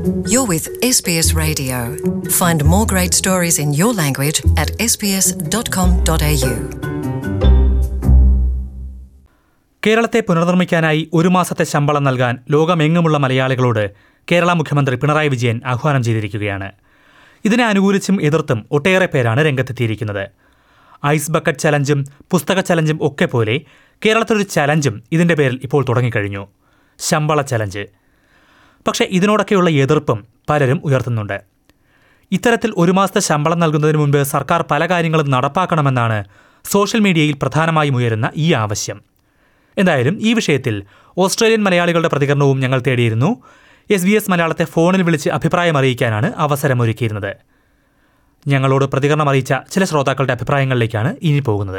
You're with SBS Radio. Find more great stories in your language at sbs.com.au. കേരളത്തെ പുനർനിർമ്മിക്കാനായി ഒരു മാസത്തെ ശമ്പളം നൽകാൻ ലോകമെങ്ങുമുള്ള മലയാളികളോട് കേരള മുഖ്യമന്ത്രി പിണറായി വിജയൻ ആഹ്വാനം ചെയ്തിരിക്കുകയാണ് ഇതിനെ അനുകൂലിച്ചും എതിർത്തും ഒട്ടേറെ പേരാണ് രംഗത്തെത്തിയിരിക്കുന്നത് ഐസ് ബക്കറ്റ് ചലഞ്ചും പുസ്തക ചലഞ്ചും ഒക്കെ പോലെ കേരളത്തിലൊരു ചലഞ്ചും ഇതിന്റെ പേരിൽ ഇപ്പോൾ തുടങ്ങിക്കഴിഞ്ഞു ശമ്പള ചലഞ്ച് പക്ഷേ ഇതിനോടൊക്കെയുള്ള എതിർപ്പും പലരും ഉയർത്തുന്നുണ്ട് ഇത്തരത്തിൽ ഒരു മാസത്തെ ശമ്പളം നൽകുന്നതിന് മുൻപ് സർക്കാർ പല കാര്യങ്ങളും നടപ്പാക്കണമെന്നാണ് സോഷ്യൽ മീഡിയയിൽ പ്രധാനമായും ഉയരുന്ന ഈ ആവശ്യം എന്തായാലും ഈ വിഷയത്തിൽ ഓസ്ട്രേലിയൻ മലയാളികളുടെ പ്രതികരണവും ഞങ്ങൾ തേടിയിരുന്നു എസ് ബി എസ് മലയാളത്തെ ഫോണിൽ വിളിച്ച് അഭിപ്രായം അറിയിക്കാനാണ് അവസരമൊരുക്കിയിരുന്നത് ഞങ്ങളോട് പ്രതികരണം അറിയിച്ച ചില ശ്രോതാക്കളുടെ അഭിപ്രായങ്ങളിലേക്കാണ് ഇനി പോകുന്നത്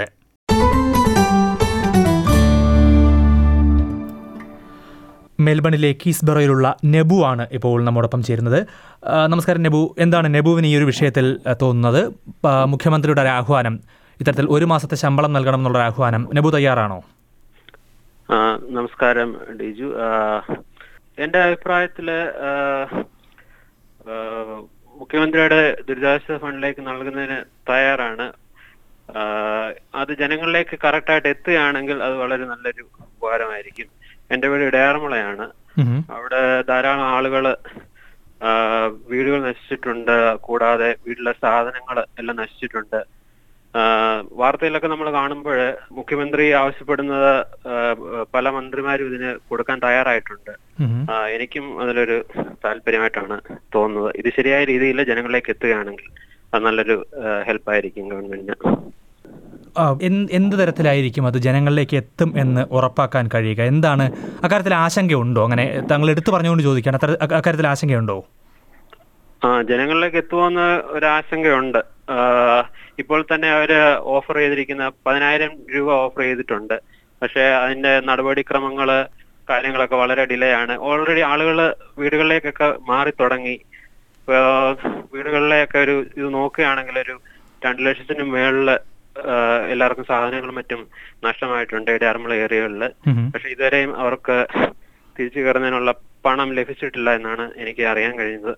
മെൽബണിലെ കീസ്ബറയിലുള്ള നെബു ആണ് ഇപ്പോൾ നമ്മോടൊപ്പം ചേരുന്നത് ആ, നമസ്കാരം നെബു എന്താണ് നെബുവിന് ഈ ഒരു വിഷയത്തിൽ ആ, തോന്നുന്നത് ആ, മുഖ്യമന്ത്രിയുടെ ഒരു ആഹ്വാനം ഇത്തരത്തിൽ ഒരു മാസത്തെ ശമ്പളം നൽകണം എന്നുള്ള ഒരു ആഹ്വാനം നെബു തയ്യാറാണോ ആ, നമസ്കാരം ഡിജു ആ, എന്റെ അഭിപ്രായത്തില് ആ, ആ, മുഖ്യമന്ത്രിയുടെ ദുരിതാശ്വാസ ഫണ്ടിലേക്ക് നൽകുന്നതിന് തയ്യാറാണ് ആ, അത് ജനങ്ങളിലേക്ക് കറക്റ്റായിട്ട് എത്തുകയാണെങ്കിൽ അത് വളരെ നല്ലൊരു ഉപകാരമായിരിക്കും എന്റെ വീട് ഇടയാറമുളയാണ് ഉം. അവിടെ ധാരാളം ആളുകൾ വീടുകൾ നശിച്ചിട്ടുണ്ട് കൂടാതെ വീട്ടിലെ സാധനങ്ങൾ എല്ലാം നശിച്ചിട്ടുണ്ട് ആ, വാർത്തയിലൊക്കെ നമ്മൾ കാണുമ്പോൾ മുഖ്യമന്ത്രി ആവശ്യപ്പെടുന്നത് ആ, പല മന്ത്രിമാരും ഇതിന് കൊടുക്കാൻ തയ്യാറായിട്ടുണ്ട് ഉം. ആ, എനിക്കും അതിലൊരു താല്പര്യമായിട്ടാണ് തോന്നുന്നത് ഇത് ശരിയായ രീതിയിൽ ജനങ്ങളിലേക്ക് എത്തുകയാണെങ്കിൽ അത് നല്ലൊരു ഹെൽപ്പ് ആയിരിക്കും ഗവൺമെന്റിന് ആ, എന്ത് എന്ത് തരത്തിലായിരിക്കും അത് ജനങ്ങളിലേക്ക് എത്തും എന്ന് ഉറപ്പാക്കാൻ കഴിയുക എന്താണ് അക്കാര്യത്തിൽ ആശങ്കയുണ്ടോ അങ്ങനെ താങ്കൾ എടുത്തു പറഞ്ഞുകൊണ്ട് ചോദിക്കുകയാണ് അത്തര- അക്ക- അക്കാര്യത്തിൽ ആശങ്കയുണ്ടോ ആ ജനങ്ങളിലേക്ക് എത്തുമെന്ന ഒരു ആശങ്കയുണ്ട് ആ, ഇപ്പോൾ തന്നെ അവര് ഓഫർ ചെയ്തിരിക്കുന്ന പതിനായിരം രൂപ ഓഫർ ചെയ്തിട്ടുണ്ട് പക്ഷെ അതിന്റെ നടപടിക്രമങ്ങള് കാര്യങ്ങളൊക്കെ വളരെ ഡിലേ ആണ് ഓൾറെഡി ആളുകൾ വീടുകളിലേക്കൊക്കെ മാറി തുടങ്ങി ഇപ്പൊ വീടുകളിലെയൊക്കെ ഒരു ഇത് നോക്കുകയാണെങ്കിൽ ഒരു രണ്ടു ലക്ഷത്തിന് മേളില് ആ, എല്ലാവർക്കും സാധനങ്ങളും മറ്റും നഷ്ടമായിട്ടുണ്ട് ഇടയാറമുള ഏരിയകളിൽ ഉം. പക്ഷെ ഇതുവരെയും അവർക്ക് തിരിച്ചു കയറുന്നതിനുള്ള പണം ലഭിച്ചിട്ടില്ല എന്നാണ് എനിക്ക് അറിയാൻ കഴിയുന്നത്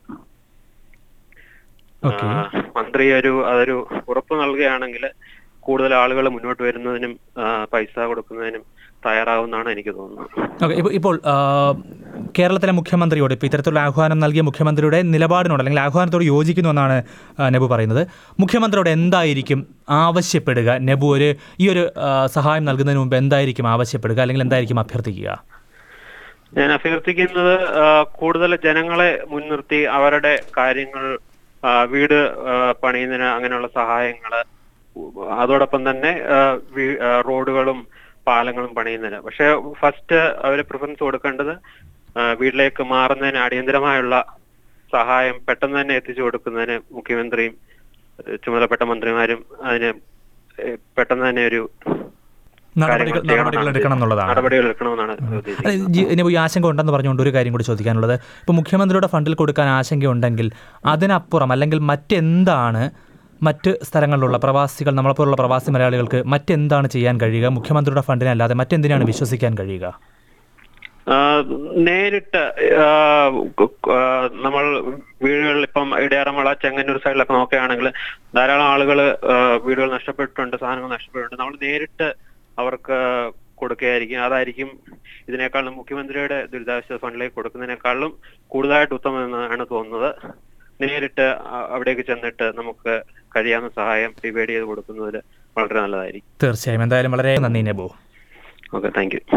ഓക്കെ ആ, മന്ത്രി ഒരു അതൊരു ഉറപ്പ് നൽകുകയാണെങ്കിൽ കൂടുതൽ ആളുകൾ മുന്നോട്ട് വരുന്നതിനും ആ, പൈസ കൊടുക്കുന്നതിനും തയ്യാറാവുമെന്നാണ് എനിക്ക് തോന്നുന്നത് ഓക്കെ ഇപ്പോൾ ഇപ്പോൾ ആ, കേരളത്തിലെ മുഖ്യമന്ത്രിയോട് ഇപ്പോൾ ഇത്തരത്തിലുള്ള ആഹ്വാനം നൽകിയ മുഖ്യമന്ത്രിയുടെ നിലപാടിനോട് അല്ലെങ്കിൽ ആഹ്വാനത്തോട് യോജിക്കുന്നു എന്നാണ് ആ, നെബു പറയുന്നത് മുഖ്യമന്ത്രിയോട് എന്തായിരിക്കും ആവശ്യപ്പെടുക നെബു ഒരു ഈ ഒരു ആ, സഹായം നൽകുന്നതിന് മുമ്പ് എന്തായിരിക്കും ആവശ്യപ്പെടുക അല്ലെങ്കിൽ എന്തായിരിക്കും അഭ്യർത്ഥിക്കുക ഞാൻ അഭ്യർത്ഥിക്കുന്നത് ആ, കൂടുതൽ ജനങ്ങളെ മുൻനിർത്തി അവരുടെ കാര്യങ്ങൾ ആ, വീട് ആ, പണിയുന്നതിന് അങ്ങനെയുള്ള സഹായങ്ങള് അതോടൊപ്പം തന്നെ ആ, വീ- ആ, റോഡുകളും പാലങ്ങളും പണിയുന്നതിന് പക്ഷെ ഫസ്റ്റ് അവര് പ്രിഫറൻസ് കൊടുക്കേണ്ടത് ആ, വീട്ടിലേക്ക് മാറുന്നതിന് അടിയന്തരമായുള്ള സഹായം പെട്ടെന്ന് തന്നെ എത്തിച്ചു കൊടുക്കുന്നതിന് മുഖ്യമന്ത്രിയും ഏഹ്, ചുമതലപ്പെട്ട മന്ത്രിമാരും അതിന് ഏഹ്, പെട്ടെന്ന് തന്നെ ഒരു നടപടികൾ കാര്യങ്ങൾ നടപടികൾ ചെയ്യണമെന്നാണ് എടുക്കണം എന്നുള്ളതാണ് നടപടികൾ എടുക്കണമെന്നാണ് ഉദ്ദേശിക്കുന്നത് അല്ല, ജി- ഇനി ഈ ആശങ്ക ഉണ്ടെന്ന് പറഞ്ഞുകൊണ്ട് ഒരു കാര്യം കൂടി ചോദിക്കാനുള്ളത് ഇപ്പോൾ മുഖ്യമന്ത്രിയുടെ ഫണ്ടിൽ കൊടുക്കാൻ ആശങ്കയുണ്ടെങ്കിൽ അതിനപ്പുറം അല്ലെങ്കിൽ മറ്റെന്താണ് മറ്റ് സ്ഥലങ്ങളിലുള്ള പ്രവാസികൾ നമ്മളെപ്പോലുള്ള പ്രവാസി മലയാളികൾക്ക് മറ്റെന്താണ് ചെയ്യാൻ കഴിയുക മുഖ്യമന്ത്രിയുടെ ഫണ്ടിനെ അല്ലാതെ മറ്റെന്തിനാണ് വിശ്വസിക്കാൻ കഴിയുക ആ, നേരിട്ട് ആ, കു- ആ, നമ്മൾ വീടുകളിൽ ഇപ്പം ഇടയാറമള ചെങ്ങന്നൂർ സൈഡിലൊക്കെ നോക്കുകയാണെങ്കിൽ ധാരാളം ആളുകൾ വീടുകൾ നഷ്ടപ്പെട്ടിട്ടുണ്ട് സാധനങ്ങൾ നഷ്ടപ്പെട്ടിട്ടുണ്ട് നമ്മൾ നേരിട്ട് അവർക്ക് കൊടുക്കുകയായിരിക്കും അതായിരിക്കും ഇതിനേക്കാളും മുഖ്യമന്ത്രിയുടെ ദുരിതാശ്വാസ ഫണ്ടിലേക്ക് കൊടുക്കുന്നതിനേക്കാളും കൂടുതലായിട്ട് ഉത്തമം എന്നാണ് തോന്നുന്നത് നേരിട്ട് അ- അവിടേക്ക് ചെന്നിട്ട് നമുക്ക് കഴിയാവുന്ന സഹായം ഡിവൈഡ് ചെയ്ത് കൊടുക്കുന്നതിൽ വളരെ നല്ലതായിരിക്കും തീർച്ചയായും എന്തായാലും വളരെ നന്ദി നെബു ഓക്കെ താങ്ക് യു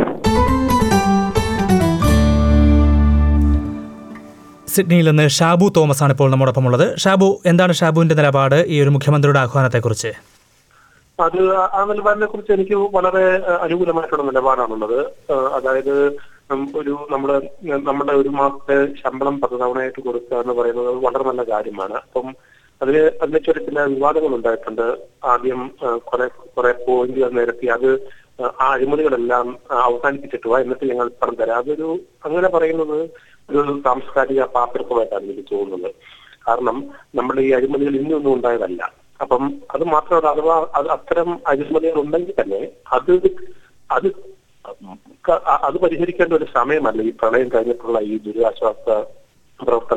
സിഡ്നിയിൽ നിന്ന് ഷാബു തോമസ് ആണ് ഇപ്പോൾ നമ്മോടൊപ്പം ഉള്ളത് ഷാബു എന്താണ് ഷാബുവിന്റെ നിലപാട് ഈ ഒരു മുഖ്യമന്ത്രിയുടെ ആഹ്വാനത്തെക്കുറിച്ച് അത് ആ- ആ നിലപാടിനെ കുറിച്ച് എനിക്ക് വളരെ അഹ്, അനുകൂലമായിട്ടുള്ള നിലപാടാണുള്ളത് അഹ് അതായത് ഉം, ഒരു നമ്മുടെ നമ്മുടെ ഒരു മാസത്തെ ശമ്പളം പത്ത് തവണയായിട്ട് കൊടുക്കുക എന്ന് പറയുന്നത് അത് വളരെ നല്ല കാര്യമാണ് അപ്പം അതിന് അതിനെ ചൊല്ലി ചില വിവാദങ്ങൾ ഉണ്ടായിട്ടുണ്ട് ആദ്യം അഹ്, കുറെ കുറെ പോയിന്റുകൾ നിരത്തി അത് അഹ്, ആ അഴിമതികളെല്ലാം അഹ്, അവസാനിപ്പിച്ചിട്ട് വാ എന്നിട്ട് ഞങ്ങൾ പണം തരാം അതൊരു അങ്ങനെ പറയുന്നത് ഒരു സാംസ്കാരിക പാപ്പരത്വമായിട്ടാണ് എനിക്ക് തോന്നുന്നത് കാരണം നമ്മുടെ ഈ അഴിമതികൾ ഇന്നൊന്നും ഉണ്ടായതല്ല അപ്പം അത് മാത്രമല്ല അഥവാ അത് അത്തരം അഴിമതികൾ ഉണ്ടെങ്കിൽ തന്നെ അത് അത് ക- അ- അത് പരിഹരിക്കേണ്ട ഒരു സമയമല്ല ഈ പ്രളയം കഴിഞ്ഞിട്ടുള്ള ഈ ദുരിതാശ്വാസ പ്രവർത്തന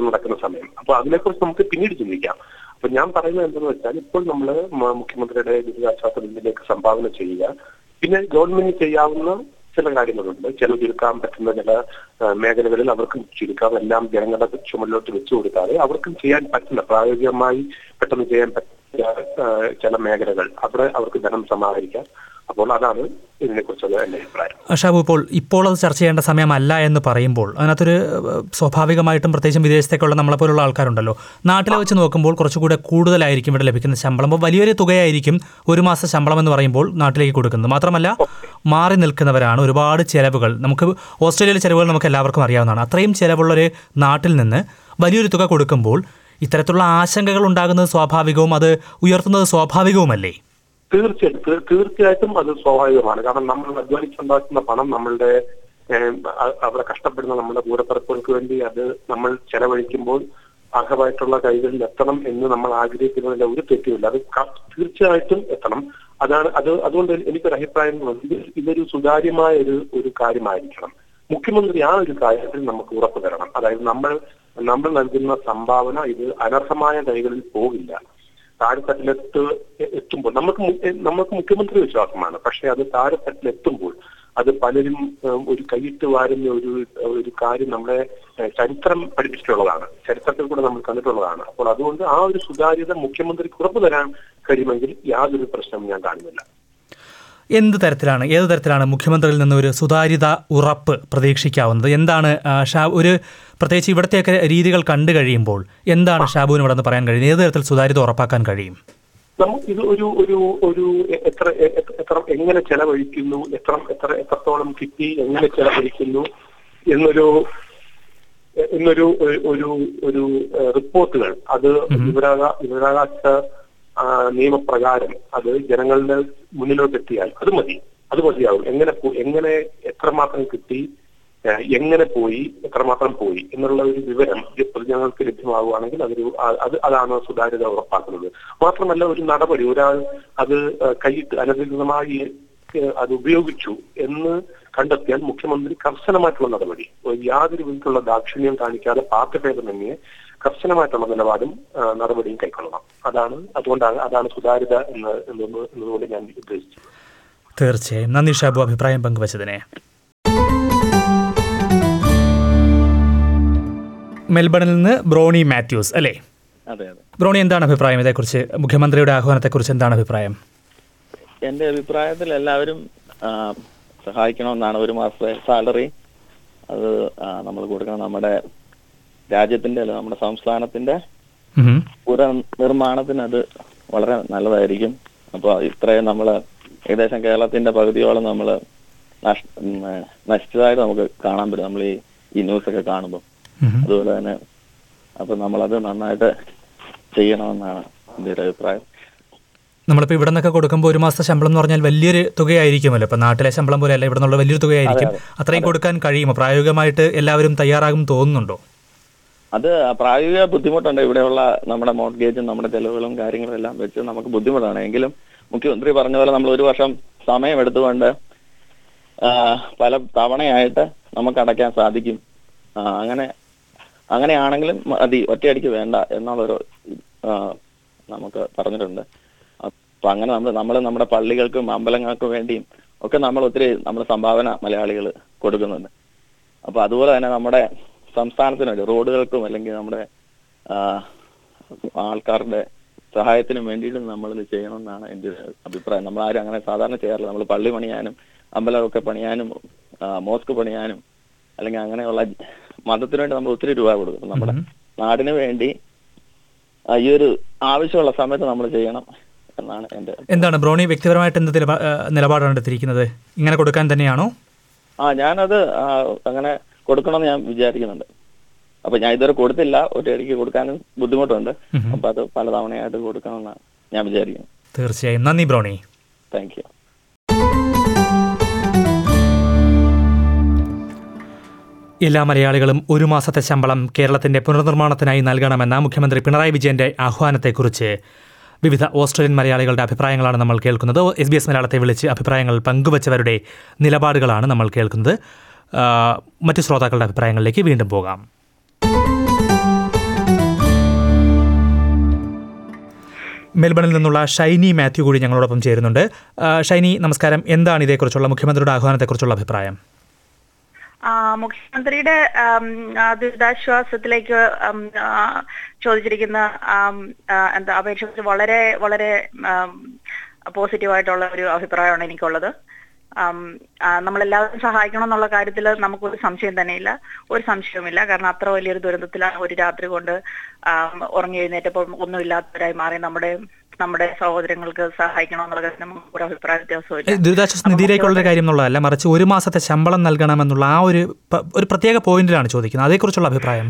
പഠനം നടക്കുന്ന സമയം അപ്പൊ അതിനെക്കുറിച്ച് നമുക്ക് പിന്നീട് ചിന്തിക്കാം അപ്പൊ ഞാൻ പറയുന്നത് എന്തെന്ന് വെച്ചാൽ ഇപ്പോൾ നമ്മൾ മുഖ്യമന്ത്രിയുടെ ദുരിതാശ്വാസ നിധിയിലേക്ക് സംഭാവന ചെയ്യുക പിന്നെ ഗവൺമെന്റ് ചെയ്യാവുന്ന ചില കാര്യങ്ങളുണ്ട് ചില ചുരുക്കാൻ പറ്റുന്ന ചില ആ, മേഖലകളിൽ അവർക്കും ചുരുക്കാം എല്ലാം ജനങ്ങളുടെ ചുമലിലോട്ട് വെച്ചു കൊടുക്കാതെ അവർക്കും ചെയ്യാൻ പറ്റുന്ന പ്രായോഗികമായി പെട്ടെന്ന് ചെയ്യാൻ പറ്റിയ ആ, ചില മേഖലകൾ അവിടെ അവർക്ക് ധനം സമാഹരിക്കാം അപ്പോൾ അതാണ് ഇതിനെക്കുറിച്ചുള്ള എന്റെ അഭിപ്രായം ഷാബു ഇപ്പോൾ ഇപ്പോൾ അത് ചർച്ച ചെയ്യേണ്ട സമയമല്ല എന്ന് പറയുമ്പോൾ അതിനകത്തൊരു ഏഹ്, സ്വാഭാവികമായിട്ടും പ്രത്യേകിച്ചും വിദേശത്തേക്കുള്ള നമ്മളെപ്പോലുള്ള ആൾക്കാരുണ്ടല്ലോ നാട്ടിലെ വെച്ച് നോക്കുമ്പോൾ കുറച്ചുകൂടെ കൂടുതലായിരിക്കും ഇവിടെ ലഭിക്കുന്ന ശമ്പളം അപ്പോൾ വലിയൊരു തുകയായിരിക്കും ഒരു മാസം ശമ്പളം എന്ന് പറയുമ്പോൾ നാട്ടിലേക്ക് കൊടുക്കുന്നത് മാത്രമല്ല മാറി നിൽക്കുന്നവരാണ് ഒരുപാട് ചിലവുകൾ നമുക്ക് ഓസ്ട്രേലിയയിലെ ചിലവുകൾ നമുക്ക് എല്ലാവർക്കും അറിയാവുന്നതാണ് അത്രയും ചിലവുള്ളൊരു നാട്ടിൽ നിന്ന് വലിയൊരു തുക കൊടുക്കുമ്പോൾ ഇത്തരത്തിലുള്ള ആശങ്കകൾ ഉണ്ടാകുന്നത് സ്വാഭാവികവും അത് ഉയർത്തുന്നത് സ്വാഭാവികവുമല്ലേ തീർച്ചയായിട്ടും തീ- തീർച്ചയായിട്ടും അത് സ്വാഭാവികമാണ് കാരണം നമ്മൾ അധ്വാനിച്ചുണ്ടാക്കുന്ന പണം നമ്മളുടെ ഏഹ്, അ- അവിടെ കഷ്ടപ്പെടുന്ന നമ്മുടെ കൂടപ്പിറപ്പുകൾക്ക് വേണ്ടി അത് നമ്മൾ ചെലവഴിക്കുമ്പോൾ അർഹമായിട്ടുള്ള കൈകളിൽ എത്തണം എന്ന് നമ്മൾ ആഗ്രഹിക്കുന്നതിൽ ഒരു തെറ്റുമില്ല അത് ക- തീർച്ചയായിട്ടും എത്തണം അതാണ് അത് അതുകൊണ്ട് എനിക്കൊരു അഭിപ്രായം എന്ന് പറഞ്ഞാൽ ഇത് ഇതൊരു സുതാര്യമായ ഒരു ഒരു കാര്യമായിരിക്കണം മുഖ്യമന്ത്രി ആ ഒരു കാര്യത്തിൽ നമുക്ക് ഉറപ്പ് തരണം അതായത് നമ്മൾ നമ്മൾ നൽകുന്ന സംഭാവന ഇത് അനർഹമായ കൈകളിൽ പോകില്ല താഴെത്തട്ടിലെത്ത് എത്തുമ്പോൾ നമുക്ക് മു- എ- നമുക്ക് മുഖ്യമന്ത്രി വിശ്വാസമാണ് പക്ഷെ അത് താഴെത്തട്ടിലെത്തുമ്പോൾ അത് പലരും ഏഹ്, ഒരു കൈയിട്ട് വാരുന്ന ഒരു ഒരു കാര്യം നമ്മളെ ഏഹ്, ചരിത്രം പഠിപ്പിച്ചിട്ടുള്ളതാണ് ചരിത്രത്തിൽ കൂടെ നമ്മൾ കണ്ടിട്ടുള്ളതാണ് അപ്പോൾ അതുകൊണ്ട് ആ ഒരു സുതാര്യത മുഖ്യമന്ത്രിക്ക് ഉറപ്പ് തരാൻ കഴിയുമെങ്കിൽ യാതൊരു പ്രശ്നവും ഞാൻ കാണുന്നില്ല എന്ത് തരത്തിലാണ് ഏത് തരത്തിലാണ് മുഖ്യമന്ത്രിയിൽ നിന്ന് ഒരു സുതാര്യത ഉറപ്പ് പ്രതീക്ഷിക്കാവുന്നത് എന്താണ് ആ, ഷാ ഒരു പ്രത്യേകിച്ച് ഇവിടത്തെയൊക്കെ രീതികൾ കണ്ടു കഴിയുമ്പോൾ എന്താണ് ഷാബുവിന് ഇവിടെ നിന്ന് പറയാൻ കഴിയുന്നത് ഏത് തരത്തിൽ സുതാര്യത ഉറപ്പാക്കാൻ കഴിയും നമുക്ക് ഇത് ഒരു ഒരു ഒരു എ- എത്ര എ- എ- എത്ര എങ്ങനെ ചെലവഴിക്കുന്നു എത്ര എത്ര എത്രത്തോളം കിട്ടി എങ്ങനെ ചെലവഴിക്കുന്നു എന്നൊരു എ- എന്നൊരു ഒരു- ഒരു ഒരു ഏഹ്, റിപ്പോർട്ടുകൾ അത് വിവരാകാ വിവരാകാശ ആ, നിയമപ്രകാരം അത് ജനങ്ങളുടെ മുന്നിലോട്ട് എത്തിയാൽ അത് മതി അത് മതിയാവും എങ്ങനെ പോ- എങ്ങനെ എത്രമാത്രം കിട്ടി ഏഹ്, എങ്ങനെ പോയി എത്രമാത്രം പോയി എന്നുള്ള ഒരു വിവരം ഈ പൊതുജനങ്ങൾക്ക് ലഭ്യമാവുകയാണെങ്കിൽ അതൊരു ആ- അത് അതാണ് സുതാര്യത ഉറപ്പാക്കുന്നത് മാത്രമല്ല ഒരു നടപടി ഒരാൾ അത് ഏഹ്, കൈയിട്ട് അനധികൃതമായി ഏഹ്, അത് ഉപയോഗിച്ചു എന്ന് കണ്ടെത്തിയാൽ മുഖ്യമന്ത്രി കർശനമായിട്ടുള്ള നടപടി ഒരു യാതൊരു വിധത്തിലുള്ള ദാക്ഷിണ്യം കാണിക്കാതെ പാർട്ടിഭേദമന്യേ കർശനമായിട്ടുള്ള നിലപാടും ആ, നടപടിയും കൈക്കൊള്ളണം അതാണ് അതുകൊണ്ടാണ് അതാണ് സുതാര്യത എന്ന് എന്നൊന്ന് എന്നതുകൊണ്ട് ഞാൻ ഉദ്ദേശിച്ചത് തീർച്ചയായും നന്ദി ഷാബു അഭിപ്രായം പങ്കുവച്ചതിനെ മെൽബണിൽ നിന്ന് ബ്രോണി മാത്യൂസ് അല്ലേ അതെ അതെ ബ്രോണി എന്താണ് അഭിപ്രായം ഇതേക്കുറിച്ച് മുഖ്യമന്ത്രിയുടെ ആഹ്വാനത്തെക്കുറിച്ച് എന്താണ് അഭിപ്രായം എന്റെ അഭിപ്രായത്തിൽ എല്ലാവരും ആ, സഹായിക്കണമെന്നാണ് ഒരു മാസത്തെ സാലറി അത് നമ്മൾ കൊടുക്കണം നമ്മുടെ രാജ്യത്തിന്റെ അല്ല നമ്മുടെ സംസ്ഥാനത്തിന്റെ ഉം. പുനർനിർമ്മാണത്തിന് അത് വളരെ നല്ലതായിരിക്കും അപ്പോൾ ഇത്രയും നമ്മൾ ഏകദേശം കേരളത്തിന്റെ പകുതിയോളം നമ്മൾ നശിച്ചതായിട്ട് നമുക്ക് കാണാൻ പറ്റും നമ്മൾ ഈ ഈ ന്യൂസ് ഒക്കെ കാണുമ്പോൾ ഉം. അതുപോലെ തന്നെ അപ്പൊ നമ്മളത് നന്നായിട്ട് ചെയ്യണമെന്നാണ് എൻ്റെ ഒരു അഭിപ്രായം നമ്മളിപ്പോൾ ഇവിടെ നിന്നൊക്കെ കൊടുക്കുമ്പോൾ ഒരു മാസത്തെ ശമ്പളം എന്ന് പറഞ്ഞാൽ വലിയൊരു തുകയായിരിക്കുമല്ലോ ഇപ്പം നാട്ടിലെ ശമ്പളം പോലെ അല്ല ഇവിടെ നിന്നുള്ള വലിയൊരു തുകയായിരിക്കും അത്രയും കൊടുക്കാൻ കഴിയുമോ പ്രായോഗികമായിട്ട് എല്ലാവരും തയ്യാറാകും തോന്നുന്നുണ്ടോ അത് പ്രായോഗിക ബുദ്ധിമുട്ടുണ്ട് ഇവിടെയുള്ള നമ്മുടെ മോർഗേജും നമ്മുടെ ചെലവുകളും കാര്യങ്ങളും എല്ലാം വെച്ച് നമുക്ക് ബുദ്ധിമുട്ടാണ് എങ്കിലും മുഖ്യമന്ത്രി പറഞ്ഞ പോലെ നമ്മൾ ഒരു വർഷം സമയം എടുത്തുകൊണ്ട് ആ, പല തവണയായിട്ട് നമുക്ക് അടയ്ക്കാൻ സാധിക്കും ആ, അങ്ങനെ അങ്ങനെയാണെങ്കിലും മതി ഒറ്റയടിക്ക് വേണ്ട എന്നുള്ളൊരു ആ, നമുക്ക് പറഞ്ഞിട്ടുണ്ട് അപ്പൊ അങ്ങനെ നമ്മൾ നമ്മൾ നമ്മുടെ പള്ളികൾക്കും അമ്പലങ്ങൾക്കും വേണ്ടിയും ഒക്കെ നമ്മൾ ഒത്തിരി നമ്മുടെ സംഭാവന മലയാളികൾ കൊടുക്കുന്നുണ്ട് അപ്പൊ അതുപോലെ തന്നെ നമ്മുടെ സംസ്ഥാനത്തിന് വേണ്ടി റോഡുകൾക്കും അല്ലെങ്കിൽ നമ്മുടെ ആ, ആൾക്കാരുടെ സഹായത്തിനും വേണ്ടിയിട്ടും നമ്മൾ ഇത് ചെയ്യണമെന്നാണ് എൻ്റെ ഒരു അഭിപ്രായം നമ്മൾ ആരും അങ്ങനെ സാധാരണ ചെയ്യാറില്ല നമ്മൾ പള്ളി പണിയാനും അമ്പലമൊക്കെ പണിയാനും ആ, മോസ്ക് പണിയാനും അല്ലെങ്കിൽ അങ്ങനെയുള്ള മതത്തിന് വേണ്ടി നമ്മൾ ഒത്തിരി രൂപ കൊടുക്കും നമ്മുടെ നാടിന് വേണ്ടി ആ, ഈ ഒരു ആവശ്യമുള്ള സമയത്ത് നമ്മൾ ചെയ്യണം എന്നാണ് എൻ്റെ എന്താണ് ബ്രോണി വ്യക്തിപരമായിട്ട് എന്ത് നിലപാ- ആ, നിലപാടാണ് എടുത്തിരിക്കുന്നത് ഇങ്ങനെ കൊടുക്കാൻ തന്നെയാണോ ആ ഞാനത് ആ, അങ്ങനെ കൊടുക്കണമെന്ന് ഞാൻ വിചാരിക്കുന്നുണ്ട് അപ്പൊ ഞാൻ ഇതുവരെ കൊടുത്തില്ല ഒറ്റയടിക്ക് കൊടുക്കാനും ബുദ്ധിമുട്ടുണ്ട് അപ്പൊ അത് പല തവണയായിട്ട് കൊടുക്കണമെന്നാണ് ഞാൻ വിചാരിക്കുന്നത് തീർച്ചയായും നന്ദി ബ്രോണി താങ്ക് യു എല്ലാ മലയാളികളും ഒരു മാസത്തെ ശമ്പളം കേരളത്തിന്റെ പുനർനിർമ്മാണത്തിനായി നൽകണമെന്ന മുഖ്യമന്ത്രി പിണറായി വിജയന്റെ ആഹ്വാനത്തെക്കുറിച്ച് വിവിധ ഓസ്ട്രേലിയൻ മലയാളികളുടെ അഭിപ്രായങ്ങളാണ് നമ്മൾ കേൾക്കുന്നത് എസ് ബി എസ് മലയാളത്തെ വിളിച്ച് അഭിപ്രായങ്ങൾ പങ്കുവച്ചവരുടെ നിലപാടുകളാണ് നമ്മൾ കേൾക്കുന്നത് ആ, മറ്റു ശ്രോതാക്കളുടെ അഭിപ്രായങ്ങളിലേക്ക് വീണ്ടും പോകാം മെൽബണിൽ നിന്നുള്ള ഷൈനി മാത്യു കൂടി ഞങ്ങളോടൊപ്പം ചേരുന്നുണ്ട് ആ, ഷൈനി നമസ്കാരം എന്താണ് ഇതേക്കുറിച്ചുള്ള മുഖ്യമന്ത്രിയുടെ ആഹ്വാനത്തെക്കുറിച്ചുള്ള അഭിപ്രായം ആ, മുഖ്യമന്ത്രിയുടെ ആം, ആ, ദുരിതാശ്വാസത്തിലേക്ക് ആം, ആ, ചോദിച്ചിരിക്കുന്ന ആം, ആ, എന്താ അപേക്ഷ വളരെ വളരെ പോസിറ്റീവായിട്ടുള്ള ഒരു അഭിപ്രായമാണ് എനിക്കുള്ളത് ആം, ആ, നമ്മളെല്ലാവരും സഹായിക്കണം എന്നുള്ള കാര്യത്തിൽ നമുക്കൊരു സംശയം തന്നെയില്ല ഒരു സംശയവുമില്ല കാരണം അത്ര വലിയൊരു ദുരന്തത്തിലാണ് ഒരു രാത്രി കൊണ്ട് ആം, ഉറങ്ങി എഴുന്നേറ്റപ്പോൾ ഒന്നുമില്ലാത്തവരായി മാറി നമ്മുടെ നമ്മുടെ സഹോദരങ്ങൾക്ക് സഹായിക്കണം എന്നുള്ള കാര്യത്തിൽ നമുക്ക് ഒരു അഭിപ്രായ വ്യത്യാസമില്ല ദുരിതാശ്വാസ നിധിയിലേക്കുള്ള ഒരു കാര്യം എന്നുള്ളതല്ല മറിച്ച് ഒരു മാസത്തെ ശമ്പളം നൽകണമെന്നുള്ള ആ ഒരു പ- ഒരു പ്രത്യേക പോയിന്റിലാണ് ചോദിക്കുന്നത് അതേക്കുറിച്ചുള്ള അഭിപ്രായം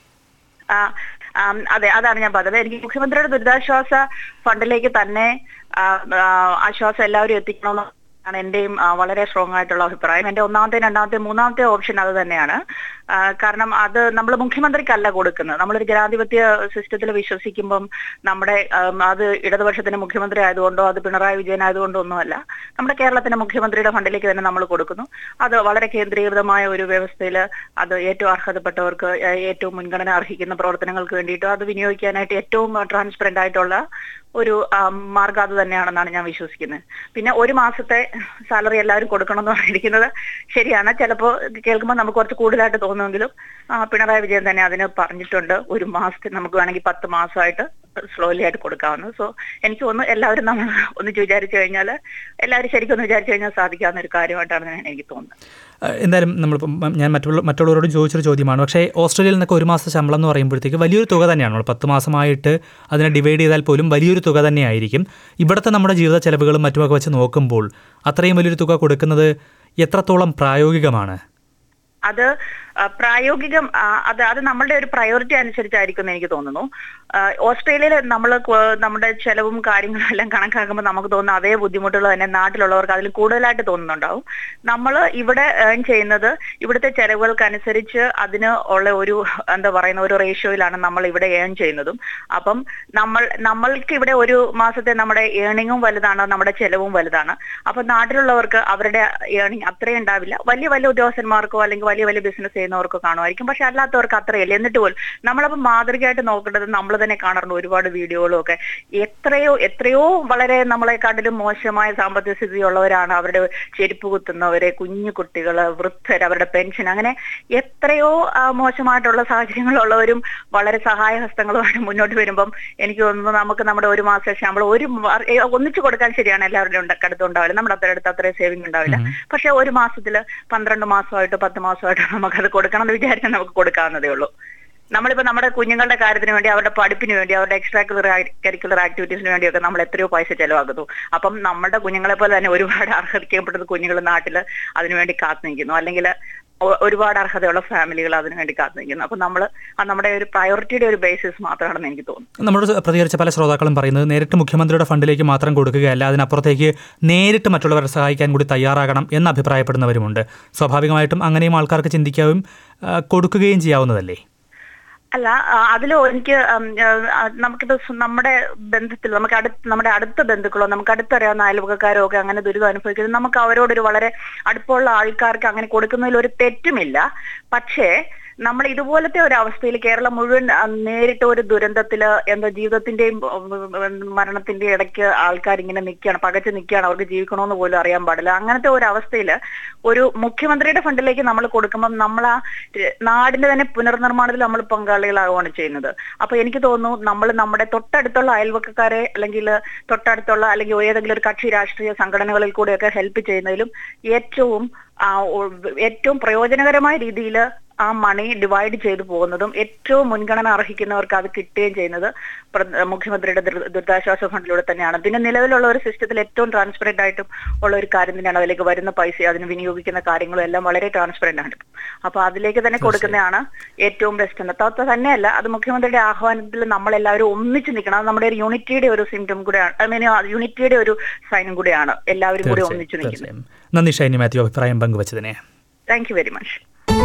ആ, ആം, അതെ അതാണ് ഞാൻ പറഞ്ഞത് എനിക്ക് മുഖ്യമന്ത്രിയുടെ ദുരിതാശ്വാസ ഫണ്ടിലേക്ക് തന്നെ ആ, ആ, ആശ്വാസം എല്ലാവരും എത്തിക്കണമെന്ന് ആണ് എന്റെയും ആ, വളരെ സ്ട്രോങ് ആയിട്ടുള്ള അഭിപ്രായം എന്റെ ഒന്നാമത്തെ രണ്ടാമത്തെ മൂന്നാമത്തെ ഓപ്ഷൻ അത് തന്നെയാണ് ആ, കാരണം അത് നമ്മൾ മുഖ്യമന്ത്രിക്കല്ല കൊടുക്കുന്നത് നമ്മളൊരു ജനാധിപത്യ സിസ്റ്റത്തിൽ വിശ്വസിക്കുമ്പം നമ്മുടെ ആം, അത് ഇടതുപക്ഷത്തിന്റെ മുഖ്യമന്ത്രി ആയതുകൊണ്ടോ അത് പിണറായി വിജയൻ ആയതുകൊണ്ടോ ഒന്നുമല്ല നമ്മുടെ കേരളത്തിന്റെ മുഖ്യമന്ത്രിയുടെ ഫണ്ടിലേക്ക് തന്നെ നമ്മൾ കൊടുക്കുന്നു അത് വളരെ കേന്ദ്രീകൃതമായ ഒരു വ്യവസ്ഥയിൽ അത് ഏറ്റവും അർഹതപ്പെട്ടവർക്ക് ഏ- ഏറ്റവും മുൻഗണന അർഹിക്കുന്ന പ്രവർത്തനങ്ങൾക്ക് വേണ്ടിയിട്ട് അത് വിനിയോഗിക്കാനായിട്ട് ഏറ്റവും ട്രാൻസ്പെറന്റ് ആയിട്ടുള്ള ഒരു ആം, മാർഗ്ഗം അത് തന്നെയാണെന്നാണ് ഞാൻ വിശ്വസിക്കുന്നത് പിന്നെ ഒരു മാസത്തെ സാലറി എല്ലാവരും കൊടുക്കണം എന്ന് പറഞ്ഞിരിക്കുന്നത് ശരിയാണ് ചിലപ്പോൾ കേൾക്കുമ്പോൾ നമുക്ക് കുറച്ച് കൂടുതലായിട്ട് തോന്നുമെങ്കിലും ആ, പിണറായി വിജയൻ തന്നെ അതിന് പറഞ്ഞിട്ടുണ്ട് ഒരു മാസത്തിൽ നമുക്ക് വേണമെങ്കിൽ പത്ത് മാസമായിട്ട് സ്ലോലി ആയിട്ട് കൊടുക്കാവുന്നത് സോ എനിക്ക് തോന്നുന്നു എല്ലാവരും നമ്മൾ ഒന്നിച്ച് വിചാരിച്ചു കഴിഞ്ഞാൽ എല്ലാവരും ശരിക്കും ഒന്ന് വിചാരിച്ചു കഴിഞ്ഞാൽ സാധിക്കാവുന്ന ഒരു കാര്യമായിട്ടാണ് എനിക്ക് തോന്നുന്നത് ആ, എന്തായാലും നമ്മളിപ്പം മ- ഞാൻ മറ്റുള്ള മറ്റുള്ളവരോട് ചോദിച്ചൊരു ചോദ്യമാണ് പക്ഷേ ഓസ്ട്രേലിയയിൽ നിന്നൊക്കെ ഒരു മാസത്തെ ശമ്പളം എന്ന് പറയുമ്പോഴത്തേക്ക് വലിയൊരു തുക തന്നെയാണ് നമ്മൾ പത്ത് മാസമായിട്ട് അതിനെ ഡിവൈഡ് ചെയ്താൽ പോലും വലിയൊരു തുക തന്നെയായിരിക്കും ഇവിടുത്തെ നമ്മുടെ ജീവിത ചെലവുകളും മറ്റുമൊക്കെ വെച്ച് നോക്കുമ്പോൾ അത്രയും വലിയൊരു തുക കൊടുക്കുന്നത് എത്രത്തോളം പ്രായോഗികമാണ് അത് ആ, പ്രായോഗികം ആ, അത് അത് നമ്മളുടെ ഒരു പ്രയോറിറ്റി അനുസരിച്ചായിരിക്കും എന്ന് എനിക്ക് തോന്നുന്നു ആ, ഓസ്ട്രേലിയയിൽ നമ്മൾ നമ്മുടെ ചെലവും കാര്യങ്ങളും എല്ലാം കണക്കാക്കുമ്പോൾ നമുക്ക് തോന്നുന്ന അതേ ബുദ്ധിമുട്ടുകൾ തന്നെ നാട്ടിലുള്ളവർക്ക് അതിൽ കൂടുതലായിട്ട് തോന്നുന്നുണ്ടാവും നമ്മൾ ഇവിടെ ഏൺ ചെയ്യുന്നത് ഇവിടുത്തെ ചെലവുകൾക്കനുസരിച്ച് അതിന് ഉള്ള ഒരു എന്താ പറയുന്ന ഒരു റേഷ്യോയിലാണ് നമ്മൾ ഇവിടെ ഏൺ ചെയ്യുന്നതും അപ്പം നമ്മൾ നമ്മൾക്ക് ഇവിടെ ഒരു മാസത്തെ നമ്മുടെ ഏണിങ്ങും വലുതാണ് നമ്മുടെ ചെലവും വലുതാണ് അപ്പൊ നാട്ടിലുള്ളവർക്ക് അവരുടെ ഏണിങ് അത്രയും ഉണ്ടാവില്ല വലിയ വലിയ ഉദ്യോഗസ്ഥന്മാർക്കോ അല്ലെങ്കിൽ വലിയ വലിയ ബിസിനസ് ചെയ്യുന്നവർക്കോ കാണുമായിരിക്കും പക്ഷെ അല്ലാത്തവർക്ക് അത്രയില്ല എന്നിട്ട് പോലും നമ്മളപ്പം മാതൃകയായിട്ട് നോക്കേണ്ടത് നമ്മൾ തന്നെ കാണാറുണ്ട് ഒരുപാട് വീഡിയോകളും ഒക്കെ എത്രയോ എത്രയോ വളരെ നമ്മളെക്കാട്ടിലും മോശമായ സാമ്പത്തിക സ്ഥിതിയുള്ളവരാണ് അവരുടെ ചെരുപ്പ് കുത്തുന്നവരെ കുഞ്ഞു കുട്ടികള് വൃദ്ധർ അവരുടെ പെൻഷൻ അങ്ങനെ എത്രയോ ആ, മോശമായിട്ടുള്ള സാഹചര്യങ്ങളുള്ളവരും വളരെ സഹായഹസ്തങ്ങളുമായിട്ട് മുന്നോട്ട് വരുമ്പം എനിക്ക് തോന്നുന്നു നമുക്ക് നമ്മുടെ ഒരു മാസം ശമ്പളം ഒരു മ- ഏ, ഒന്നിച്ചു കൊടുക്കാൻ ശരിയാണ് എല്ലാവരുടെയും ഉണ്ട് അടുത്തുണ്ടാവില്ല നമ്മുടെ അത്ര അടുത്ത് അത്രയും സേവിങ് ഉണ്ടാവില്ല പക്ഷെ ഒരു മാസത്തില് പന്ത്രണ്ട് മാസമായിട്ട് പത്ത് മാസമായിട്ട് നമുക്കത് കൊടുക്കണം എന്ന് വിചാരിച്ചാൽ നമുക്ക് കൊടുക്കാവുന്നതേ ഉള്ളൂ നമ്മളിപ്പോ നമ്മുടെ കുഞ്ഞുങ്ങളുടെ കാര്യത്തിന് വേണ്ടി അവരുടെ പഠിപ്പിന് വേണ്ടി അവരുടെ എക്സ്ട്രാ കരിക്കുലർ ആക്ടിവിറ്റീസിന് വേണ്ടിയൊക്കെ നമ്മൾ എത്രയോ പൈസ ചെലവാക്കുന്നു അപ്പം നമ്മുടെ കുഞ്ഞുങ്ങളെ പോലെ തന്നെ ഒരുപാട് അർഹതയ്ക്കപ്പെട്ട കുഞ്ഞുങ്ങൾ നാട്ടിൽ അതിനുവേണ്ടി കാത്തു നിൽക്കുന്നു അല്ലെങ്കിൽ ഒരുപാട് അർഹതയുള്ള ഫാമിലികൾ അതിനുവേണ്ടി കാത്തു നിൽക്കുന്നു അപ്പൊ നമ്മൾ നമ്മുടെ ഒരു പ്രയോറിറ്റിയുടെ ഒരു ബേസിസ് മാത്രമാണെന്ന് എനിക്ക് തോന്നുന്നു നമ്മളോട് പ്രതികരിച്ച പല ശ്രോതാക്കളും പറയുന്നത് നേരിട്ട് മുഖ്യമന്ത്രിയുടെ ഫണ്ടിലേക്ക് മാത്രം കൊടുക്കുകയല്ല അതിനപ്പുറത്തേക്ക് നേരിട്ട് മറ്റുള്ളവരെ സഹായിക്കാൻ കൂടി തയ്യാറാകണം എന്ന് അഭിപ്രായപ്പെടുന്നവരുമുണ്ട് സ്വാഭാവികമായിട്ടും അങ്ങനെയും ആൾക്കാർക്ക് ചിന്തിക്കാവും ആ, കൊടുക്കുകയും ചെയ്യാവുന്നതല്ലേ അല്ല അതിൽ എനിക്ക് ഉം, ആ, നമുക്കിത് സ് നമ്മുടെ ബന്ധത്തിൽ നമുക്ക് അടുത്ത് നമ്മുടെ അടുത്ത ബന്ധുക്കളോ നമുക്ക് അടുത്തറിയാവുന്ന അയൽവക്കക്കാരോ ഒക്കെ അങ്ങനെ ദുരിതം അനുഭവിക്കുന്നത് നമുക്ക് അവരോടൊരു വളരെ അടുപ്പമുള്ള ആൾക്കാർക്ക് അങ്ങനെ കൊടുക്കുന്നതിൽ ഒരു തെറ്റുമില്ല പക്ഷേ നമ്മൾ ഇതുപോലത്തെ ഒരു അവസ്ഥയിൽ കേരളം മുഴുവൻ ആ, നേരിട്ട ഒരു ദുരന്തത്തില് എന്താ ജീവിതത്തിന്റെയും ഉം, ഉം, മരണത്തിന്റെയും ഇടയ്ക്ക് ആൾക്കാർ ഇങ്ങനെ നിൽക്കുകയാണ് പകച്ച് നിൽക്കുകയാണ് അവർക്ക് ജീവിക്കണമെന്ന് പോലും അറിയാൻ പാടില്ല അങ്ങനത്തെ ഒരു അവസ്ഥയിൽ ഒരു മുഖ്യമന്ത്രിയുടെ ഫണ്ടിലേക്ക് നമ്മൾ കൊടുക്കുമ്പോൾ നമ്മൾ ആ ര- നാടിന്റെ തന്നെ പുനർനിർമ്മാണത്തിൽ നമ്മൾ പങ്കാളികളാവുകയാണ് ചെയ്യുന്നത് അപ്പൊ എനിക്ക് തോന്നുന്നു നമ്മൾ നമ്മുടെ തൊട്ടടുത്തുള്ള അയൽവക്കക്കാരെ അല്ലെങ്കിൽ തൊട്ടടുത്തുള്ള അല്ലെങ്കിൽ ഏതെങ്കിലും ഒരു കക്ഷി രാഷ്ട്രീയ സംഘടനകളിൽ കൂടെയൊക്കെ ഹെൽപ്പ് ചെയ്യുന്നതിലും ഏറ്റവും ആ, ഒ- ഏറ്റവും പ്രയോജനകരമായ രീതിയിൽ ആ മണി ഡിവൈഡ് ചെയ്തു പോകുന്നതും ഏറ്റവും മുൻഗണന അർഹിക്കുന്നവർക്ക് അത് കിട്ടുകയും ചെയ്യുന്നത് പ്ര- മുഖ്യമന്ത്രിയുടെ ദുരി- ദുരിതാശ്വാസ ഫണ്ടിലൂടെ തന്നെയാണ് പിന്നെ നിലവിലുള്ള ഒരു സിസ്റ്റത്തിൽ ഏറ്റവും ട്രാൻസ്പെറന്റ് ആയിട്ടും ഉള്ള ഒരു കാര്യം തന്നെയാണ് അതിലേക്ക് വരുന്ന പൈസ അതിന് വിനിയോഗിക്കുന്ന കാര്യങ്ങളും എല്ലാം വളരെ ട്രാൻസ്പെറന്റ് ആണ് അപ്പൊ അതിലേക്ക് തന്നെ കൊടുക്കുന്നതാണ് ഏറ്റവും ബെസ്റ്റ് എന്ന് ത- തന്നെയല്ല അത് മുഖ്യമന്ത്രിയുടെ ആഹ്വാനത്തിൽ നമ്മളെല്ലാവരും ഒന്നിച്ച് നിൽക്കണം അത് നമ്മുടെ ഒരു യൂണിറ്റിയുടെ ഒരു സിംറ്റം കൂടെയാണ് ഐ മീൻ യൂണിറ്റിയുടെ ഒരു സൈനും കൂടെയാണ് എല്ലാവരും കൂടി ഒന്നിച്ച് നിൽക്കുന്നത് തീർച്ചയായും നന്ദി ഷൈനി മാത്യു അഭിപ്രായം പങ്കുവച്ചതിനെ താങ്ക് യു വെരി മച്ച്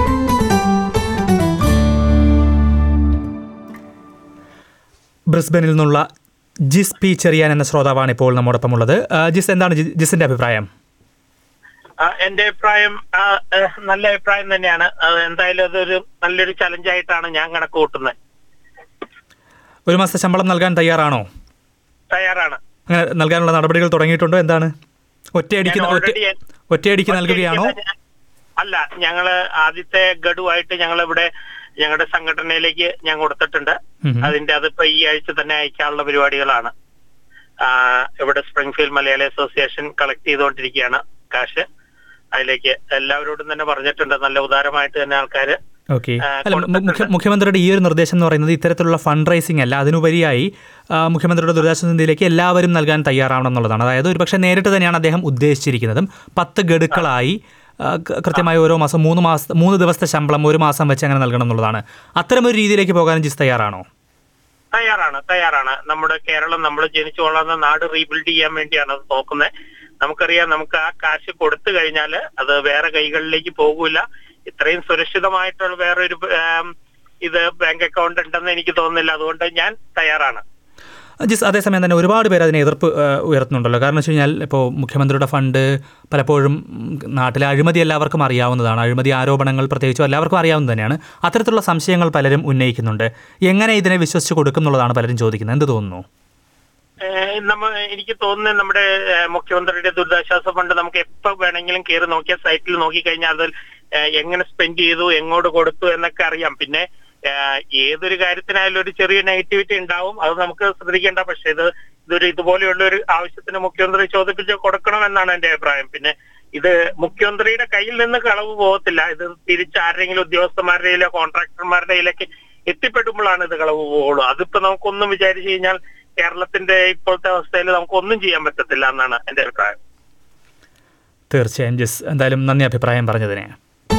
ബ്രിസ്ബനിൽ നിന്നുള്ള ജിസ് പി ചെറിയാൻ എന്ന ശ്രോതാവാണ് ഇപ്പോൾ നമ്മോടൊപ്പം ഉള്ളത് ആ, ജിസ് എന്താണ് ജി- ജിസിന്റെ അഭിപ്രായം ആ, എന്റെ അഭിപ്രായം ആ, ഏഹ്, നല്ല അഭിപ്രായം തന്നെയാണ് അത് എന്തായാലും അതൊരു നല്ലൊരു ചലഞ്ചായിട്ടാണ് ഞാൻ കണക്ക് കൂട്ടുന്നത് ഒരു മാസത്തെ ശമ്പളം നൽകാൻ തയ്യാറാണോ തയ്യാറാണ് അങ്ങനെ നൽകാനുള്ള നടപടികൾ തുടങ്ങിയിട്ടുണ്ടോ എന്താണ് ഒറ്റയടിക്ക് ഞാൻ ഒറ്റ already- ഒറ്റയടിക്ക് നൽകുകയാണോ അല്ല ഞങ്ങള് ആദ്യത്തെ ഗഡുവായിട്ട് ഞങ്ങൾ ഇവിടെ ഞങ്ങളുടെ സംഘടനയിലേക്ക് ഞാൻ കൊടുത്തിട്ടുണ്ട് ഉം. അതിന്റെ അതിപ്പോ ഈ ആഴ്ച തന്നെ അയക്കാനുള്ള പരിപാടികളാണ് ആ, ഇവിടെ സ്പ്രിംഗ്ഫീൽഡ് മലയാളി അസോസിയേഷൻ കളക്ട് ചെയ്തുകൊണ്ടിരിക്കുകയാണ് കാശ് അതിലേക്ക് എല്ലാവരോടും തന്നെ പറഞ്ഞിട്ടുണ്ട് നല്ല ഉദാരമായിട്ട് തന്നെ ആൾക്കാര് ഓക്കെ ആ, അല്ല മു- കൊടുത്തിട്ടുണ്ട്. മുഖ്യ- മുഖ്യമന്ത്രിയുടെ ഈ ഒരു നിർദ്ദേശം എന്ന് പറയുന്നത് ഇത്തരത്തിലുള്ള ഫണ്ട് റൈസിംഗ് അല്ല അതിനുപരിയായി ആ, മുഖ്യമന്ത്രിയുടെ ദുരിതാശ്വാസ നിധിയിലേക്ക് എല്ലാവരും നൽകാൻ തയ്യാറാവണം എന്നുള്ളതാണ് അതായത് ഒരുപക്ഷെ നേരിട്ട് തന്നെയാണ് അദ്ദേഹം ഉദ്ദേശിച്ചിരിക്കുന്നതും പത്ത് ഗഡുക്കളായി ആ, ക- കൃത്യമായി ഓരോ മാസം മൂന്ന് മാസം മൂന്ന് ദിവസത്തെ ശമ്പളം ഒരു മാസം വെച്ച് അങ്ങനെ നൽകണം എന്നുള്ളതാണ് അത്തരമൊരു രീതിയിലേക്ക് പോകാൻ ജിസ് തയ്യാറാണോ തയ്യാറാണ് തയ്യാറാണ് നമ്മുടെ കേരളം നമ്മൾ ജനിച്ചു വളർന്ന നാട് റീബിൽഡ് ചെയ്യാൻ വേണ്ടിയാണ് അത് നോക്കുന്നത് നമുക്കറിയാം നമുക്ക് ആ കാശ് കൊടുത്തു കഴിഞ്ഞാൽ അത് വേറെ കൈകളിലേക്ക് പോകൂല ഇത്രയും സുരക്ഷിതമായിട്ടുള്ള വേറൊരു ആം, ഇത് ബാങ്ക് അക്കൗണ്ട് ഉണ്ടെന്ന് എനിക്ക് തോന്നുന്നില്ല അതുകൊണ്ട് ഞാൻ തയ്യാറാണ് ജിസ് അതേസമയം തന്നെ ഒരുപാട് പേര് അതിനെ എതിർപ്പ് ആ, ഉയർത്തുന്നുണ്ടല്ലോ കാരണം വെച്ച് കഴിഞ്ഞാൽ ഇപ്പോൾ മുഖ്യമന്ത്രിയുടെ ഫണ്ട് പലപ്പോഴും ഉം, നാട്ടിലെ അഴിമതി എല്ലാവർക്കും അറിയാവുന്നതാണ് അഴിമതി ആരോപണങ്ങൾ പ്രത്യേകിച്ചും എല്ലാവർക്കും അറിയാവുന്നത് തന്നെയാണ് അത്തരത്തിലുള്ള സംശയങ്ങൾ പലരും ഉന്നയിക്കുന്നുണ്ട് എങ്ങനെ ഇതിനെ വിശ്വസിച്ച് കൊടുക്കും എന്നുള്ളതാണ് പലരും ചോദിക്കുന്നത് എന്ത് തോന്നുന്നു ഏഹ് നമ്മ എനിക്ക് തോന്നുന്നത് നമ്മുടെ ഏഹ് മുഖ്യമന്ത്രിയുടെ ദുരിതാശ്വാസ ഫണ്ട് നമുക്ക് എപ്പോ വേണമെങ്കിലും കയറി നോക്കിയാൽ സൈറ്റിൽ നോക്കിക്കഴിഞ്ഞാൽ അതിൽ ഏഹ് എങ്ങനെ സ്പെൻഡ് ചെയ്തു എങ്ങോട്ട് കൊടുത്തു എന്നൊക്കെ അറിയാം പിന്നെ ഏഹ് ഏതൊരു കാര്യത്തിനായാലും ഒരു ചെറിയ നെഗറ്റിവിറ്റി ഉണ്ടാവും അത് നമുക്ക് ശ്രദ്ധിക്കേണ്ട പക്ഷെ ഇത് ഇതൊരു ഇതുപോലെയുള്ള ഒരു ആവശ്യത്തിന് മുഖ്യമന്ത്രി ചോദിപ്പിച്ച് കൊടുക്കണമെന്നാണ് എന്റെ അഭിപ്രായം പിന്നെ ഇത് മുഖ്യമന്ത്രിയുടെ കയ്യിൽ നിന്ന് കളവ് പോകത്തില്ല ഇത് തിരിച്ച് ആരെങ്കിലും ഉദ്യോഗസ്ഥന്മാരുടെ കയ്യിലോ കോൺട്രാക്ടർമാരുടെ കയ്യിലൊക്കെ എത്തിപ്പെടുമ്പോഴാണ് ഇത് കളവ് പോവുള്ളൂ അതിപ്പോ നമുക്കൊന്നും വിചാരിച്ചു കഴിഞ്ഞാൽ കേരളത്തിന്റെ ഇപ്പോഴത്തെ അവസ്ഥയിൽ നമുക്കൊന്നും ചെയ്യാൻ പറ്റത്തില്ല എന്നാണ് എന്റെ അഭിപ്രായം തീർച്ചയായും ജിസ് എന്തായാലും നന്ദി അഭിപ്രായം പറഞ്ഞതിന്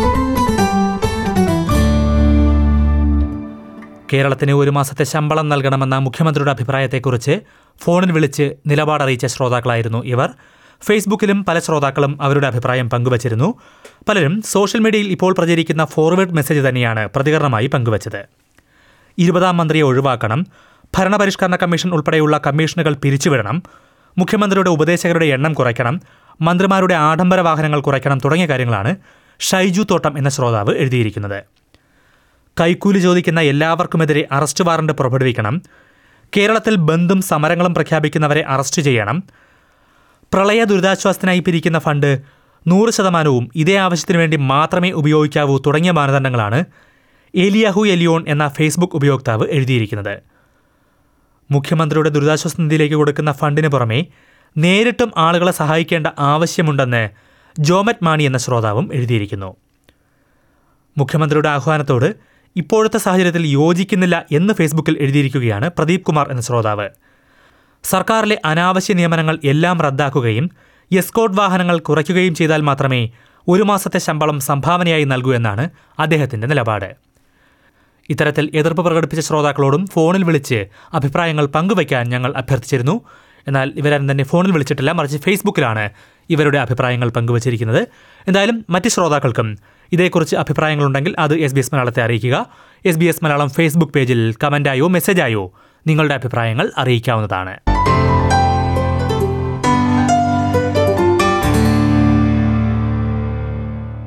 കേരളത്തിന് ഒരു മാസത്തെ ശമ്പളം നൽകണമെന്ന മുഖ്യമന്ത്രിയുടെ അഭിപ്രായത്തെക്കുറിച്ച് ഫോണിൽ വിളിച്ച് നിലപാടറിയിച്ച ശ്രോതാക്കളായിരുന്നു ഇവർ ഫേസ്ബുക്കിലും പല ശ്രോതാക്കളും അവരുടെ അഭിപ്രായം പങ്കുവച്ചിരുന്നു പലരും സോഷ്യൽ മീഡിയയിൽ ഇപ്പോൾ പ്രചരിക്കുന്ന ഫോർവേഡ് മെസ്സേജ് തന്നെയാണ് പ്രതികരണമായി പങ്കുവച്ചത് ഇരുപതാം മന്ത്രിയെ ഒഴിവാക്കണം ഭരണപരിഷ്കരണ കമ്മീഷൻ ഉൾപ്പെടെയുള്ള കമ്മീഷനുകൾ പിരിച്ചുവിടണം മുഖ്യമന്ത്രിയുടെ ഉപദേശകരുടെ എണ്ണം കുറയ്ക്കണം മന്ത്രിമാരുടെ ആഡംബര വാഹനങ്ങൾ കുറയ്ക്കണം തുടങ്ങിയ കാര്യങ്ങളാണ് ഷൈജു തോട്ടം എന്ന ശ്രോതാവ് എഴുതിയിരിക്കുന്നത് കൈക്കൂലി ചോദിക്കുന്ന എല്ലാവർക്കുമെതിരെ അറസ്റ്റ് വാറണ്ട് പുറപ്പെടുവിക്കണം കേരളത്തിൽ ബന്ധും സമരങ്ങളും പ്രഖ്യാപിക്കുന്നവരെ അറസ്റ്റ് ചെയ്യണം പ്രളയ ദുരിതാശ്വാസത്തിനായി പിരിക്കുന്ന ഫണ്ട് നൂറ് ശതമാനവും ഇതേ ആവശ്യത്തിനു വേണ്ടി മാത്രമേ ഉപയോഗിക്കാവൂ തുടങ്ങിയ മാനദണ്ഡങ്ങളാണ് ഏലിയാഹു എലിയോൺ എന്ന ഫേസ്ബുക്ക് ഉപയോക്താവ് എഴുതിയിരിക്കുന്നത് മുഖ്യമന്ത്രിയുടെ ദുരിതാശ്വാസ നിധിയിലേക്ക് കൊടുക്കുന്ന ഫണ്ടിന് പുറമെ നേരിട്ടും ആളുകളെ സഹായിക്കേണ്ട ആവശ്യമുണ്ടെന്ന് ജോമറ്റ് മാണി എന്ന ശ്രോതാവും എഴുതിയിരിക്കുന്നു മുഖ്യമന്ത്രിയുടെ ആഹ്വാനത്തോട് ഇപ്പോഴത്തെ സാഹചര്യത്തിൽ യോജിക്കുന്നില്ല എന്ന് ഫേസ്ബുക്കിൽ എഴുതിയിരിക്കുകയാണ് പ്രദീപ് കുമാർ എന്ന ശ്രോതാവ് സർക്കാരിലെ അനാവശ്യ നിയമനങ്ങൾ എല്ലാം റദ്ദാക്കുകയും എസ്കോട്ട് വാഹനങ്ങൾ കുറയ്ക്കുകയും ചെയ്താൽ മാത്രമേ ഒരു മാസത്തെ ശമ്പളം സംഭാവനയായി നൽകൂ എന്നാണ് അദ്ദേഹത്തിന്റെ നിലപാട് ഇത്തരത്തിൽ എതിർപ്പ് പ്രകടിപ്പിച്ച ശ്രോതാക്കളോടും ഫോണിൽ വിളിച്ച് അഭിപ്രായങ്ങൾ പങ്കുവയ്ക്കാൻ ഞങ്ങൾ അഭ്യർത്ഥിച്ചിരുന്നു എന്നാൽ ഇവരാരും തന്നെ ഫോണിൽ വിളിച്ചിട്ടില്ല മറിച്ച് ഫേസ്ബുക്കിലാണ് ഇവരുടെ അഭിപ്രായങ്ങൾ പങ്കുവച്ചിരിക്കുന്നത് എന്തായാലും മറ്റ് ശ്രോതാക്കൾക്കും ഇതേക്കുറിച്ച് അഭിപ്രായങ്ങളുണ്ടെങ്കിൽ അത് എസ് ബി എസ് മലയാളത്തെ അറിയിക്കുക S B S Malayalam Facebook പേജിൽ കമന്റായോ മെസ്സേജായോ നിങ്ങളുടെ അഭിപ്രായങ്ങൾ അറിയിക്കാവുന്നതാണ്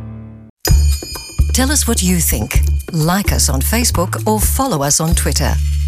Tell us what you think. Like us on Facebook or follow us on Twitter.